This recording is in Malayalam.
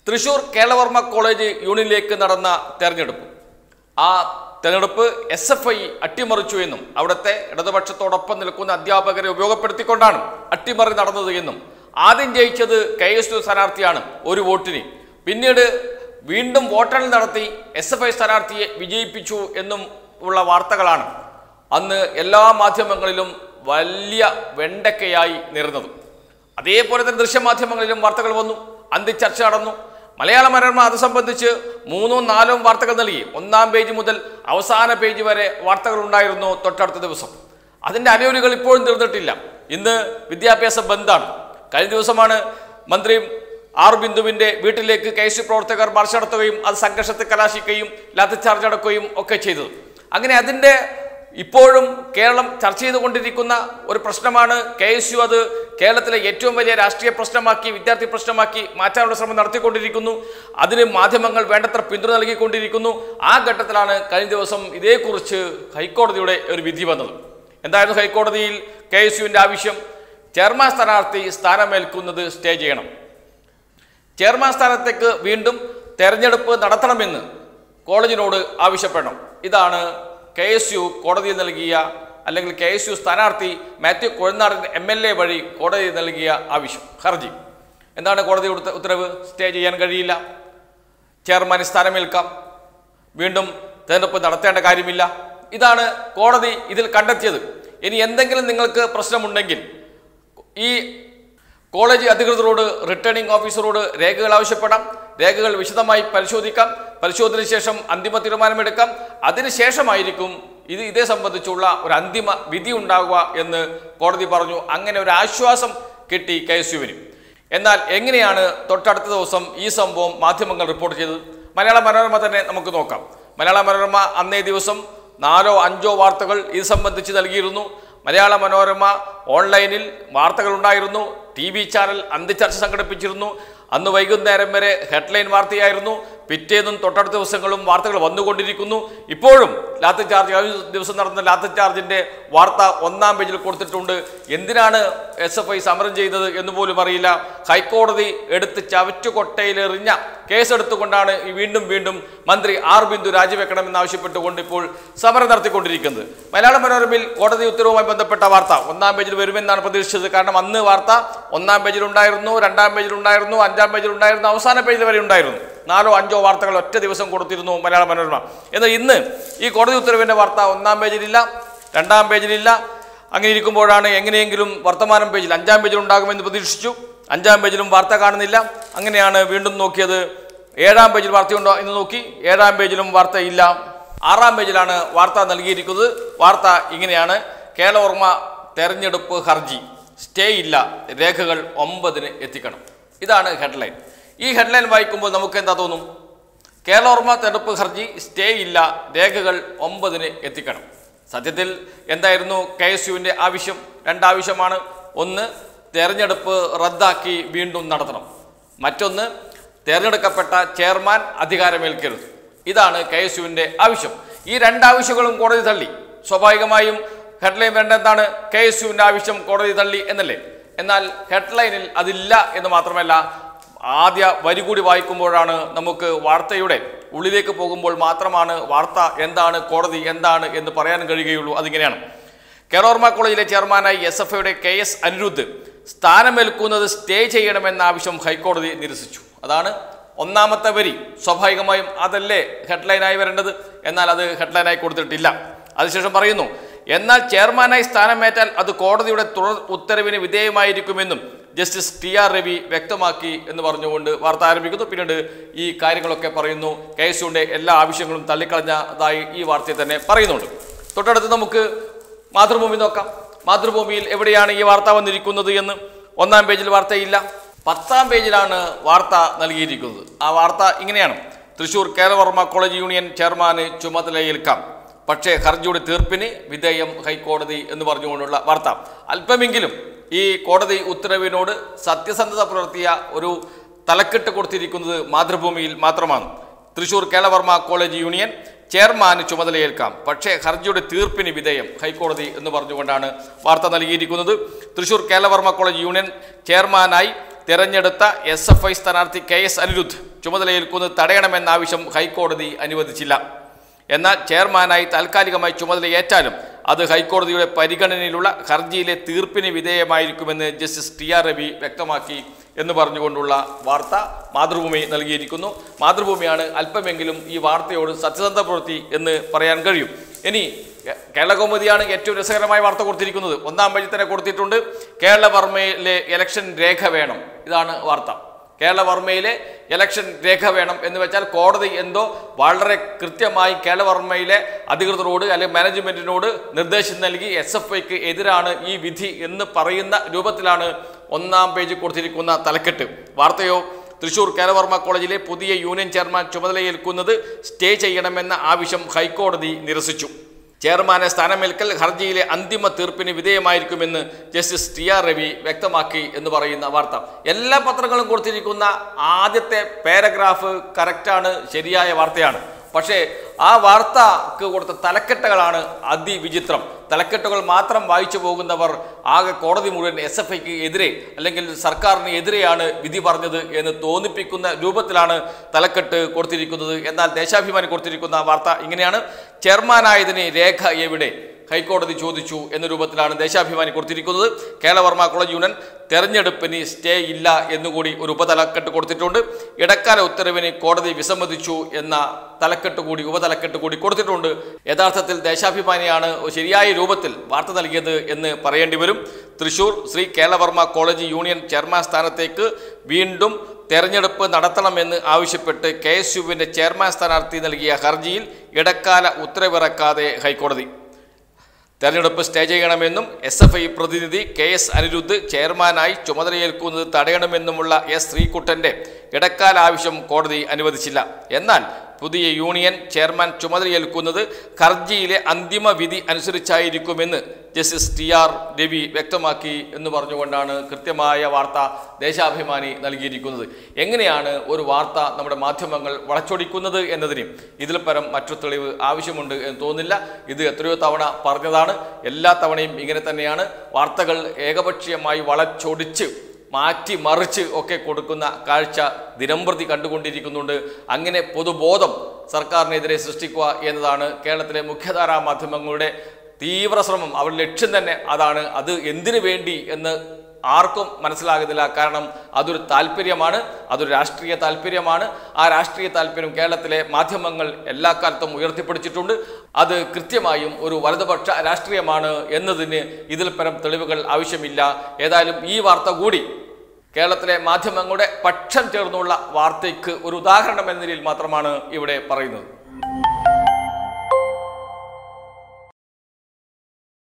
തൃശൂർ കേരളവർമ്മ കോളേജ് യൂണിയനിലേക്ക് നടന്ന തെരഞ്ഞെടുപ്പ് ആ തെരഞ്ഞെടുപ്പ് എസ് എഫ് ഐ അട്ടിമറിച്ചു എന്നും അവിടുത്തെ ഇടതുപക്ഷത്തോടൊപ്പം നിൽക്കുന്ന അധ്യാപകരെ ഉപയോഗപ്പെടുത്തിക്കൊണ്ടാണ് അട്ടിമറി നടന്നത് എന്നും ആദ്യം ജയിച്ചത് കെ എസ് യു സ്ഥാനാർത്ഥിയാണ് ഒരു വോട്ടിന് പിന്നീട് വീണ്ടും വോട്ടെണ്ണൽ നടത്തി എസ് എഫ് ഐ സ്ഥാനാർത്ഥിയെ വിജയിപ്പിച്ചു എന്നും ഉള്ള വാർത്തകളാണ് അന്ന് എല്ലാ മാധ്യമങ്ങളിലും വലിയ വെണ്ടക്കയായി നിറഞ്ഞത് അതേപോലെ തന്നെ ദൃശ്യമാധ്യമങ്ങളിലും വാർത്തകൾ വന്നു അന്തിച്ചർച്ച നടന്നു മലയാള മനോരമ അത് സംബന്ധിച്ച് മൂന്നോ നാലോ വാർത്തകൾ നൽകി ഒന്നാം പേജ് മുതൽ അവസാന പേജ് വരെ വാർത്തകൾ ഉണ്ടായിരുന്നു തൊട്ടടുത്ത ദിവസം അതിൻ്റെ അലയൊലികൾ ഇപ്പോഴും തീർന്നിട്ടില്ല ഇന്ന് വിദ്യാഭ്യാസ ബന്ദാണ് കഴിഞ്ഞ ദിവസമാണ് മന്ത്രി ആർ ബിന്ദുവിന്റെ വീട്ടിലേക്ക് കെ എസ് പ്രവർത്തകർ മാർച്ച് നടത്തുകയും അത് സംഘർഷത്തിൽ കലാശിക്കുകയും ലാത്തിച്ചാർജ് നടക്കുകയും ഒക്കെ ചെയ്തത് അങ്ങനെ അതിൻ്റെ ഇപ്പോഴും കേരളം ചർച്ച ചെയ്തുകൊണ്ടിരിക്കുന്ന ഒരു പ്രശ്നമാണ് കെ എസ് യു അത് കേരളത്തിലെ ഏറ്റവും വലിയ രാഷ്ട്രീയ പ്രശ്നമാക്കി വിദ്യാർത്ഥി പ്രശ്നമാക്കി മാറ്റാനുള്ള ശ്രമം നടത്തിക്കൊണ്ടിരിക്കുന്നു അതിന് മാധ്യമങ്ങൾ വേണ്ടത്ര പിന്തുണ നൽകിക്കൊണ്ടിരിക്കുന്നു ആ ഘട്ടത്തിലാണ് കഴിഞ്ഞ ദിവസം ഇതേക്കുറിച്ച് ഹൈക്കോടതിയുടെ ഒരു വിധി വന്നത് എന്തായിരുന്നു ഹൈക്കോടതിയിൽ കെ എസ് യുവിൻ്റെ ആവശ്യം ചെയർമാൻ സ്ഥാനാർത്ഥി സ്ഥാനമേൽക്കുന്നത് സ്റ്റേ ചെയ്യണം ചെയർമാൻ സ്ഥാനത്തേക്ക് വീണ്ടും തെരഞ്ഞെടുപ്പ് നടത്തണമെന്ന് കോളേജിനോട് ആവശ്യപ്പെടണം ഇതാണ് കെ എസ് യു കോടതിയിൽ നൽകിയ അല്ലെങ്കിൽ കെ എസ് യു സ്ഥാനാർത്ഥി Mathew Kuzhalnadan M L A വഴി കോടതിയിൽ നൽകിയ ആവശ്യം ഹർജി എന്താണ് കോടതി കൊടുത്ത ഉത്തരവ് സ്റ്റേ ചെയ്യാൻ കഴിയില്ല ചെയർമാൻ സ്ഥാനമേൽക്കാം വീണ്ടും തെരഞ്ഞെടുപ്പ് നടത്തേണ്ട കാര്യമില്ല ഇതാണ് കോടതി ഇതിൽ കണ്ടെത്തിയത് ഇനി എന്തെങ്കിലും നിങ്ങൾക്ക് പ്രശ്നമുണ്ടെങ്കിൽ ഈ കോളേജ് അധികൃതരോട് റിട്ടേണിംഗ് ഓഫീസറോട് രേഖകൾ ആവശ്യപ്പെടാം രേഖകൾ വിശദമായി പരിശോധിക്കാം പരിശോധനയ്ക്ക് ശേഷം അന്തിമ തീരുമാനമെടുക്കാം അതിനുശേഷമായിരിക്കും ഇത് ഇതേ സംബന്ധിച്ചുള്ള ഒരു അന്തിമ വിധി ഉണ്ടാകുക എന്ന് കോടതി പറഞ്ഞു അങ്ങനെ ഒരു ആശ്വാസം കിട്ടി കെ എസ് യുവിന് എന്നാൽ എങ്ങനെയാണ് തൊട്ടടുത്ത ദിവസം ഈ സംഭവം മാധ്യമങ്ങൾ റിപ്പോർട്ട് ചെയ്തത് മലയാള മനോരമ തന്നെ നമുക്ക് നോക്കാം മലയാള മനോരമ അന്നേ ദിവസം നാലോ അഞ്ചോ വാർത്തകൾ ഇത് സംബന്ധിച്ച് നൽകിയിരുന്നു മലയാള മനോരമ ഓൺലൈനിൽ വാർത്തകൾ ഉണ്ടായിരുന്നു ടി വി ചാനൽ അന്തിച്ചർച്ച സംഘടിപ്പിച്ചിരുന്നു അന്ന് വൈകുന്നേരം വരെ ഹെഡ്ലൈൻ വാർത്തയായിരുന്നു പിറ്റേന്നും തൊട്ടടുത്ത ദിവസങ്ങളും വാർത്തകൾ വന്നുകൊണ്ടിരിക്കുന്നു ഇപ്പോഴും ലാത്തി ചാർജ് കഴിഞ്ഞ ദിവസം നടന്ന ലാത്തി ചാർജിന്റെ വാർത്ത ഒന്നാം പേജിൽ കൊടുത്തിട്ടുണ്ട് എന്തിനാണ് എസ് എഫ് ഐ സമരം ചെയ്തത് എന്ന് പോലും അറിയില്ല ഹൈക്കോടതി എടുത്ത് ചവറ്റുകൊട്ടയിലെറിഞ്ഞ കേസെടുത്തുകൊണ്ടാണ് ഈ വീണ്ടും വീണ്ടും മന്ത്രി ആർ ബിന്ദു രാജിവെക്കണമെന്ന് ആവശ്യപ്പെട്ടുകൊണ്ട് ഇപ്പോൾ സമരം നടത്തിക്കൊണ്ടിരിക്കുന്നത് മലയാള മനോരമയിൽ കോടതി ഉത്തരവുമായി ബന്ധപ്പെട്ട വാർത്ത ഒന്നാം പേജിൽ വരുമെന്നാണ് പ്രതീക്ഷിച്ചത് കാരണം അന്ന് വാർത്ത ഒന്നാം പേജിൽ ഉണ്ടായിരുന്നു രണ്ടാം പേജിൽ ഉണ്ടായിരുന്നു അഞ്ചാം പേജിൽ ഉണ്ടായിരുന്നു അവസാന പേജിൽ വരെ ഉണ്ടായിരുന്നു നാലോ അഞ്ചോ വാർത്തകൾ ഒറ്റ ദിവസം കൊടുത്തിരുന്നു മലയാള മനോരമ എന്നാൽ ഇന്ന് ഈ കോടതി ഉത്തരവിന്റെ വാർത്ത ഒന്നാം പേജിലില്ല രണ്ടാം പേജിലില്ല അങ്ങനെ ഇരിക്കുമ്പോഴാണ് എങ്ങനെയെങ്കിലും വർത്തമാനം പേജിൽ അഞ്ചാം പേജിൽ ഉണ്ടാകുമെന്ന് പ്രതീക്ഷിച്ചു അഞ്ചാം പേജിലും വാർത്ത കാണുന്നില്ല അങ്ങനെയാണ് വീണ്ടും നോക്കിയത് ഏഴാം പേജിൽ വാർത്തയുണ്ടോ എന്ന് നോക്കി ഏഴാം പേജിലും വാർത്തയില്ല ആറാം പേജിലാണ് വാർത്ത നൽകിയിരിക്കുന്നത് വാർത്ത ഇങ്ങനെയാണ് കേരളവർമ്മ തെരഞ്ഞെടുപ്പ് ഹർജി സ്റ്റേ ഇല്ല രേഖകൾ ഒമ്പതിന് എത്തിക്കണം ഇതാണ് ഹെഡ്ലൈൻ ഈ ഹെഡ്ലൈൻ വായിക്കുമ്പോൾ നമുക്ക് എന്താ തോന്നും കേരളവർമ്മ തെരഞ്ഞെടുപ്പ് ഹർജി സ്റ്റേ ഇല്ല രേഖകൾ ഒമ്പതിന് എത്തിക്കണം സത്യത്തിൽ എന്തായിരുന്നു കെ എസ് യുവിൻ്റെ ആവശ്യം രണ്ടാവശ്യമാണ് ഒന്ന് തെരഞ്ഞെടുപ്പ് റദ്ദാക്കി വീണ്ടും നടത്തണം മറ്റൊന്ന് തെരഞ്ഞെടുക്കപ്പെട്ട ചെയർമാൻ അധികാരമേൽക്കരുത് ഇതാണ് കെ എസ് യുവിൻ്റെ ആവശ്യം ഈ രണ്ടാവശ്യങ്ങളും കോടതി തള്ളി സ്വാഭാവികമായും ഹെഡ്ലൈൻ വേണ്ട എന്താണ് കെ എസ് യുവിൻ്റെ ആവശ്യം കോടതി തള്ളി എന്നല്ലേ എന്നാൽ ഹെഡ്ലൈനിൽ അതില്ല എന്ന് മാത്രമല്ല ആദ്യ വരി കൂടി വായിക്കുമ്പോഴാണ് നമുക്ക് വാർത്തയുടെ ഉള്ളിലേക്ക് പോകുമ്പോൾ മാത്രമാണ് വാർത്ത എന്താണ് കോടതി എന്താണ് എന്ന് പറയാൻ കഴിയുകയുള്ളൂ അതിങ്ങനെയാണ് കേരോർമ കോളേജിലെ ചെയർമാനായി എസ് എഫ് ഐയുടെ കെ എസ് അനിരുദ്ധ് സ്ഥാനമേൽക്കുന്നത് സ്റ്റേ ചെയ്യണമെന്ന ആവശ്യം ഹൈക്കോടതി നിരസിച്ചു അതാണ് ഒന്നാമത്തെ വരി സ്വാഭാവികമായും അതല്ലേ ഹെഡ്ലൈനായി വരേണ്ടത് എന്നാൽ അത് ഹെഡ്ലൈനായി കൊടുത്തിട്ടില്ല അതിനുശേഷം പറയുന്നു എന്നാൽ ചെയർമാനായി സ്ഥാനമേറ്റാൽ അത് കോടതിയുടെ തുടർ ഉത്തരവിന് വിധേയമായിരിക്കുമെന്നും ജസ്റ്റിസ് ടി ആർ രവി വ്യക്തമാക്കി എന്ന് പറഞ്ഞുകൊണ്ട് വാർത്ത ആരംഭിക്കുന്നു പിന്നീട് ഈ കാര്യങ്ങളൊക്കെ പറയുന്നു കെ എസ് യുവിൻ്റെ എല്ലാ ആവശ്യങ്ങളും തള്ളിക്കളഞ്ഞതായി ഈ വാർത്തയിൽ തന്നെ പറയുന്നുണ്ട് തൊട്ടടുത്ത് നമുക്ക് മാതൃഭൂമി നോക്കാം മാതൃഭൂമിയിൽ എവിടെയാണ് ഈ വാർത്ത വന്നിരിക്കുന്നത് എന്ന് ഒന്നാം പേജിൽ വാർത്തയില്ല പത്താം പേജിലാണ് വാർത്ത നൽകിയിരിക്കുന്നത് ആ വാർത്ത ഇങ്ങനെയാണ് തൃശൂർ കേരളവർമ്മ കോളേജ് യൂണിയൻ ചെയർമാന് ചുമതലയേൽക്കാം പക്ഷേ ഹർജിയുടെ തീർപ്പിന് വിധേയം ഹൈക്കോടതി എന്ന് പറഞ്ഞുകൊണ്ടുള്ള വാർത്ത അല്പമെങ്കിലും ഈ കോടതി ഉത്തരവിനോട് സത്യസന്ധത പുലർത്തിയ ഒരു തലക്കെട്ട് കൊടുത്തിരിക്കുന്നത് മാതൃഭൂമിയിൽ മാത്രമാണ് തൃശൂർ കേരളവർമ്മ കോളേജ് യൂണിയൻ ചെയർമാന് ചുമതലയേൽക്കാം പക്ഷേ ഹർജിയുടെ തീർപ്പിന് വിധേയം ഹൈക്കോടതി എന്ന് പറഞ്ഞുകൊണ്ടാണ് വാർത്ത നൽകിയിരിക്കുന്നത് തൃശൂർ കേരളവർമ്മ കോളേജ് യൂണിയൻ ചെയർമാനായി തിരഞ്ഞെടുത്ത എസ് എഫ് ഐ സ്ഥാനാർത്ഥി കെ എസ് അനിരുദ്ധ് ചുമതലയേൽക്കുന്നത് തടയണമെന്ന ആവശ്യം ഹൈക്കോടതി അനുവദിച്ചില്ല എന്നാൽ ചെയർമാനായി താൽക്കാലികമായി ചുമതലയേറ്റാലും അത് ഹൈക്കോടതിയുടെ പരിഗണനയിലുള്ള ഹർജിയിലെ തീർപ്പിന് വിധേയമായിരിക്കുമെന്ന് ജസ്റ്റിസ് ടി ആർ രവി വ്യക്തമാക്കി എന്ന് പറഞ്ഞുകൊണ്ടുള്ള വാർത്ത മാതൃഭൂമി നൽകിയിരിക്കുന്നു മാതൃഭൂമിയാണ് അല്പമെങ്കിലും ഈ വാർത്തയോട് സത്യസന്ധ പ്രവൃത്തി എന്ന് പറയാൻ കഴിയും ഇനി കേരളകൗമുദിയാണ് ഏറ്റവും രസകരമായ വാർത്ത കൊടുത്തിരിക്കുന്നത് ഒന്നാം പേജിൽ തന്നെ കൊടുത്തിട്ടുണ്ട് കേരളവർമ്മയിലെ ഇലക്ഷൻ രേഖ വേണം ഇതാണ് വാർത്ത കേരളവർമ്മയിലെ ഇലക്ഷൻ രേഖ വേണം എന്ന് വെച്ചാൽ കോടതി എന്തോ വളരെ കൃത്യമായി കേരളവർമ്മയിലെ അധികൃതരോട് അല്ലെങ്കിൽ മാനേജ്മെന്റിനോട് നിർദ്ദേശം നൽകി എസ് എഫ് ഐക്ക് എതിരാണ് ഈ വിധി എന്ന് പറയുന്ന രൂപത്തിലാണ് ഒന്നാം പേജിൽ കൊടുത്തിരിക്കുന്ന തലക്കെട്ട് വാർത്തയോ തൃശൂർ കേരളവർമ്മ കോളേജിലെ പുതിയ യൂണിയൻ ചെയർമാൻ ചുമതലയേൽക്കുന്നത് സ്റ്റേ ചെയ്യണമെന്ന ആവശ്യം ഹൈക്കോടതി നിരസിച്ചു ചെയർമാനെ സ്ഥാനമേൽക്കൽ ഹർജിയിലെ അന്തിമ തീർപ്പിന് വിധേയമായിരിക്കുമെന്ന് ജസ്റ്റിസ് ടി ആർ രവി വ്യക്തമാക്കി എന്ന് പറയുന്ന വാർത്ത എല്ലാ പത്രങ്ങളും കൊടുത്തിരിക്കുന്ന ആദ്യത്തെ പാരഗ്രാഫ് കറക്റ്റാണ് ശരിയായ വാർത്തയാണ് പക്ഷേ ആ വാർത്തക്ക് കൊടുത്ത തലക്കെട്ടുകളാണ് അതിവിചിത്രം തലക്കെട്ടുകൾ മാത്രം വായിച്ചു പോകുന്നവർ ആകെ കോടതി മുഴുവൻ എസ് എഫ് ഐക്ക് എതിരെ അല്ലെങ്കിൽ സർക്കാരിന് എതിരെയാണ് വിധി പറഞ്ഞത് എന്ന് തോന്നിപ്പിക്കുന്ന രൂപത്തിലാണ് തലക്കെട്ട് കൊടുത്തിരിക്കുന്നത് എന്നാൽ ദേശാഭിമാനി കൊടുത്തിരിക്കുന്ന വാർത്ത ഇങ്ങനെയാണ് ചെയർമാനായതിന് രേഖ എവിടെ ഹൈക്കോടതി ചോദിച്ചു എന്ന രൂപത്തിലാണ് ദേശാഭിമാനി കൊടുത്തിരിക്കുന്നത് കേരളവർമ്മ കോളേജ് യൂണിയൻ തെരഞ്ഞെടുപ്പിന് സ്റ്റേ ഇല്ല എന്നുകൂടി ഒരു ഉപതലക്കെട്ട് കൊടുത്തിട്ടുണ്ട് ഇടക്കാല ഉത്തരവിന് കോടതി വിസമ്മതിച്ചു എന്ന തലക്കെട്ട് കൂടി ഉപതലക്കെട്ട് കൂടി കൊടുത്തിട്ടുണ്ട് യഥാർത്ഥത്തിൽ ദേശാഭിമാനിയാണ് ശരിയായ രൂപത്തിൽ വാർത്ത നൽകിയത് എന്ന് പറയേണ്ടി വരും Thrissur Sree Keralavarma college union chairman സ്ഥാനത്തേക്ക് വീണ്ടും തെരഞ്ഞെടുപ്പ് നടത്തണമെന്ന് ആവശ്യപ്പെട്ട് കെ എസ് യുവിൻ്റെ ചെയർമാൻ സ്ഥാനാർത്ഥി നൽകിയ ഹർജിയിൽ ഇടക്കാല ഉത്തരവിറക്കാതെ ഹൈക്കോടതി തെരഞ്ഞെടുപ്പ് സ്റ്റേ ചെയ്യണമെന്നും എസ് എഫ് ഐ പ്രതിനിധി കെ എസ് അനിരുദ്ധ് ചെയർമാനായി ചുമതലയേൽക്കുന്നത് തടയണമെന്നുമുള്ള എസ് ശ്രീകുട്ടന്റെ ഇടക്കാല ആവശ്യം കോടതി അനുവദിച്ചില്ല എന്നാൽ പുതിയ യൂണിയൻ ചെയർമാൻ ചുമതലയേൽക്കുന്നത് ഹർജിയിലെ അന്തിമ വിധി അനുസരിച്ചായിരിക്കുമെന്ന് ജസ്റ്റിസ് ടി ആർ രവി വ്യക്തമാക്കി എന്ന് പറഞ്ഞുകൊണ്ടാണ് കൃത്യമായ വാർത്ത ദേശാഭിമാനി നൽകിയിരിക്കുന്നത് എങ്ങനെയാണ് ഒരു വാർത്ത നമ്മുടെ മാധ്യമങ്ങൾ വളച്ചൊടിക്കുന്നത് എന്നതിന് ഇതിൽ പരം മറ്റു തെളിവ് ആവശ്യമുണ്ട് എന്ന് തോന്നുന്നില്ല ഇത് എത്രയോ തവണ പറഞ്ഞതാണ് എല്ലാ തവണയും ഇങ്ങനെ തന്നെയാണ് വാർത്തകൾ ഏകപക്ഷീയമായി വളച്ചൊടിച്ച് മാറ്റി മറിച്ച് ഒക്കെ കൊടുക്കുന്ന കാഴ്ച ദിനംപ്രതി കണ്ടുകൊണ്ടിരിക്കുന്നുണ്ട് അങ്ങനെ പൊതുബോധം സർക്കാരിനെതിരെ സൃഷ്ടിക്കുക എന്നതാണ് കേരളത്തിലെ മുഖ്യധാരാ മാധ്യമങ്ങളുടെ തീവ്ര ശ്രമം അവരുടെ ലക്ഷ്യം തന്നെ അതാണ് അത് എന്തിനു വേണ്ടി എന്ന് ആർക്കും മനസ്സിലാകുന്നില്ല കാരണം അതൊരു താല്പര്യമാണ് അതൊരു രാഷ്ട്രീയ താല്പര്യമാണ് ആ രാഷ്ട്രീയ താല്പര്യം കേരളത്തിലെ മാധ്യമങ്ങൾ എല്ലാ കാലത്തും ഉയർത്തിപ്പിടിച്ചിട്ടുണ്ട് അത് കൃത്യമായും ഒരു വലതുപക്ഷ രാഷ്ട്രീയമാണ് എന്നതിന് ഇതിൽ പരം തെളിവുകൾ ആവശ്യമില്ല ഏതായാലും ഈ വാർത്ത കൂടി കേരളത്തിലെ മാധ്യമങ്ങളുടെ പക്ഷം ചേർന്നുള്ള വാർത്തയ്ക്ക് ഒരു ഉദാഹരണം എന്ന നിലയിൽ മാത്രമാണ് ഇവിടെ പറയുന്നത്